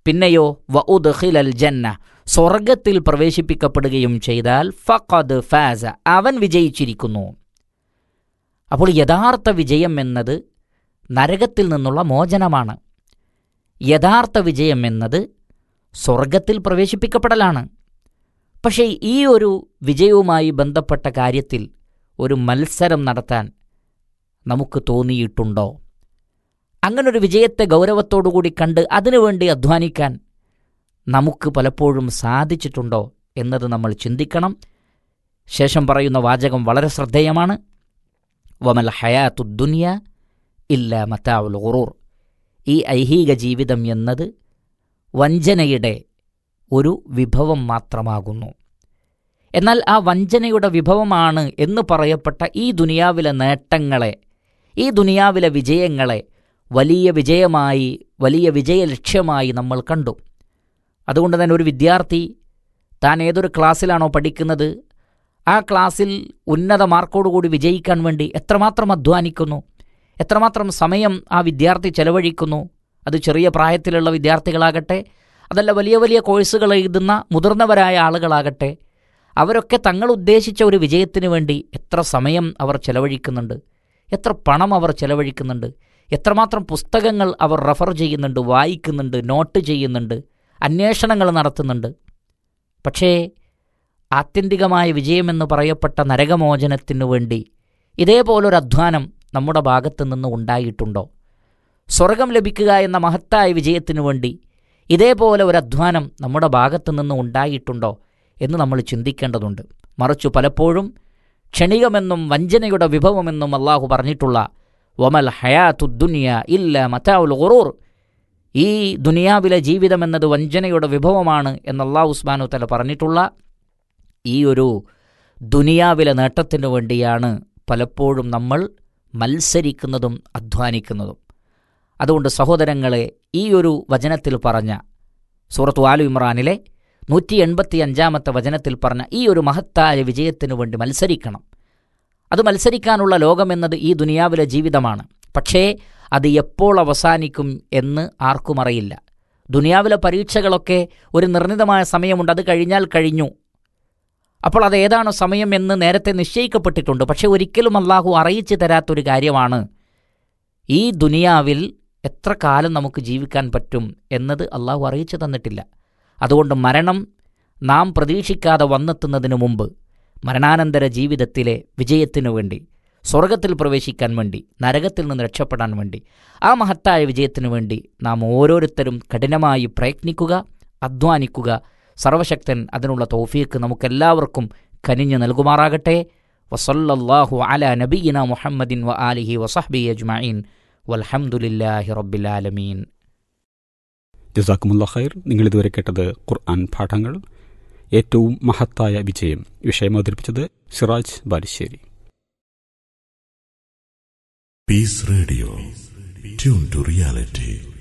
പിന്നെയോ വ ഉദ്ഖിലൽ ജന്ന സ്വർഗത്തിൽ പ്രവേശിപ്പിക്കപ്പെടുകയും ചെയ്താൽ ഫഖദ് ഫാസ അവൻ വിജയിച്ചിരിക്കുന്നു അപ്പോൾ യഥാർത്ഥ വിജയം എന്നത് നരകത്തിൽ നിന്നുള്ള മോചനമാണ് യഥാർത്ഥ വിജയം എന്നത് സ്വർഗത്തിൽ പ്രവേശിപ്പിക്കപ്പെടലാണ് പക്ഷേ ഈ ഒരു വിജയവുമായി ബന്ധപ്പെട്ട കാര്യത്തിൽ ഒരു മത്സരം നടത്താൻ നമുക്ക് തോന്നിയിട്ടുണ്ടോ അങ്ങനൊരു വിജയത്തെ ഗൗരവത്തോടുകൂടി കണ്ട് അതിനുവേണ്ടി അധ്വാനിക്കാൻ നമുക്ക് പലപ്പോഴും സാധിച്ചിട്ടുണ്ടോ എന്നത് നമ്മൾ ചിന്തിക്കണം ശേഷം പറയുന്ന വാചകം വളരെ ശ്രദ്ധേയമാണ് വമൽ ഹയാത്തു ദുനിയ ഇല്ല മത്താവുൽ ഗുറൂർ ഈ ഐഹിക ജീവിതം എന്നത് വഞ്ചനയുടെ ഒരു വിഭവം മാത്രമാകുന്നു എന്നാൽ ആ വഞ്ചനയുടെ വിഭവമാണ് എന്ന് പറയപ്പെട്ട ഈ ദുനിയാവിലെ നേട്ടങ്ങളെ ഈ ദുനിയാവിലെ വിജയങ്ങളെ വലിയ വിജയമായി വലിയ വിജയലക്ഷ്യമായി നമ്മൾ കണ്ടു അതുകൊണ്ട് തന്നെ ഒരു വിദ്യാർത്ഥി താൻ ഏതൊരു ക്ലാസ്സിലാണോ പഠിക്കുന്നത് ആ ക്ലാസ്സിൽ ഉന്നത മാർക്കോടുകൂടി വിജയിക്കാൻ വേണ്ടി എത്രമാത്രം അധ്വാനിക്കുന്നു എത്രമാത്രം സമയം ആ വിദ്യാർത്ഥി ചെലവഴിക്കുന്നു അത് ചെറിയ പ്രായത്തിലുള്ള വിദ്യാർത്ഥികളാകട്ടെ അതല്ല വലിയ വലിയ കോഴ്സുകൾ എഴുതുന്ന മുതിർന്നവരായ ആളുകളാകട്ടെ അവരൊക്കെ തങ്ങൾ ഉദ്ദേശിച്ച ഒരു വിജയത്തിന് വേണ്ടി എത്ര സമയം അവർ ചെലവഴിക്കുന്നുണ്ട് എത്ര പണം അവർ ചെലവഴിക്കുന്നുണ്ട് എത്രമാത്രം പുസ്തകങ്ങൾ അവർ റെഫർ ചെയ്യുന്നുണ്ട് വായിക്കുന്നുണ്ട് നോട്ട് ചെയ്യുന്നുണ്ട് അന്വേഷണങ്ങൾ നടത്തുന്നുണ്ട് പക്ഷേ ആത്യന്തികമായ വിജയമെന്ന് പറയപ്പെട്ട നരകമോചനത്തിനു വേണ്ടി ഇതേപോലൊരു അധ്വാനം നമ്മുടെ ഭാഗത്തു നിന്ന് ഉണ്ടായിട്ടുണ്ടോ സ്വർഗം ലഭിക്കുക എന്ന മഹത്തായ വിജയത്തിനു വേണ്ടി ഇതേപോലെ ഒരു അധ്വാനം നമ്മുടെ ഭാഗത്തു നിന്ന് ഉണ്ടായിട്ടുണ്ടോ എന്ന് നമ്മൾ ചിന്തിക്കേണ്ടതുണ്ട് മറിച്ചു പലപ്പോഴും ക്ഷണികമെന്നും വഞ്ചനയുടെ വിഭവമെന്നും അള്ളാഹു പറഞ്ഞിട്ടുള്ള വമൽ ഹയാത്തുദ്ദുനിയ ഇല്ല മറ്റാവുൽ ഗുറൂർ ഈ ദുനിയാവിലെ ജീവിതം എന്നത് വഞ്ചനയുടെ വിഭവമാണ് എന്ന് അള്ളാഹു ഉസ്മാനു തല പറഞ്ഞിട്ടുള്ള ഈ ഒരു ദുനിയാവിലെ നേട്ടത്തിനു വേണ്ടിയാണ് പലപ്പോഴും നമ്മൾ മത്സരിക്കുന്നതും അധ്വാനിക്കുന്നതും അതുകൊണ്ട് സഹോദരങ്ങളെ ഈ ഒരു വചനത്തിൽ പറഞ്ഞ സൂറത്ത് ആലു ഇമ്രാനിലെ നൂറ്റി എൺപത്തി അഞ്ചാമത്തെ വചനത്തിൽ പറഞ്ഞ ഈ ഒരു മഹത്തായ വിജയത്തിനു വേണ്ടി മത്സരിക്കണം അത് മത്സരിക്കാനുള്ള ലോകമെന്നത് ഈ ദുനിയാവിലെ ജീവിതമാണ് പക്ഷേ അത് എപ്പോൾ അവസാനിക്കും എന്ന് ആർക്കും അറിയില്ല ദുനിയാവിലെ പരീക്ഷകളൊക്കെ ഒരു നിർണിതമായ സമയമുണ്ട് അത് കഴിഞ്ഞാൽ കഴിഞ്ഞു അപ്പോൾ അത് ഏതാണ് സമയം എന്ന് നേരത്തെ നിശ്ചയിക്കപ്പെട്ടിട്ടുണ്ട് പക്ഷെ ഒരിക്കലും അള്ളാഹു അറിയിച്ചു തരാത്തൊരു കാര്യമാണ് ഈ ദുനിയാവിൽ എത്ര കാലം നമുക്ക് ജീവിക്കാൻ പറ്റും എന്നത് അള്ളാഹു അറിയിച്ചു തന്നിട്ടില്ല അതുകൊണ്ട് മരണം നാം പ്രതീക്ഷിക്കാതെ വന്നെത്തുന്നതിന് മുമ്പ് മരണാനന്തര ജീവിതത്തിലെ വിജയത്തിനു വേണ്ടി സ്വർഗത്തിൽ പ്രവേശിക്കാൻ വേണ്ടി നരകത്തിൽ നിന്ന് രക്ഷപ്പെടാൻ വേണ്ടി ആ മഹത്തായ വിജയത്തിനു വേണ്ടി നാം ഓരോരുത്തരും കഠിനമായി പ്രയത്നിക്കുക അധ്വാനിക്കുക സർവശക്തൻ അതിനുള്ള തൗഫീക്ക് നമുക്കെല്ലാവർക്കും കനിഞ്ഞു നൽകുമാറാകട്ടെ വസല്ലല്ലാഹു അല നബീന മുഹമ്മദിൻ വ ആലിഹി വസഹ്ബി അജ്മഈൻ വൽഹംദുലില്ലാഹി റബ്ബിൽ ആലമീൻ ജസാക്കുമുല്ല ഖൈർ നിങ്ങളിതുവരെ കേട്ടത് ഖുർആൻ പാഠങ്ങൾ ഏറ്റവും മഹത്തായ വിജയം വിഷയം അവതരിപ്പിച്ചത് Siraj Balussery Peace Radio. Tune to reality.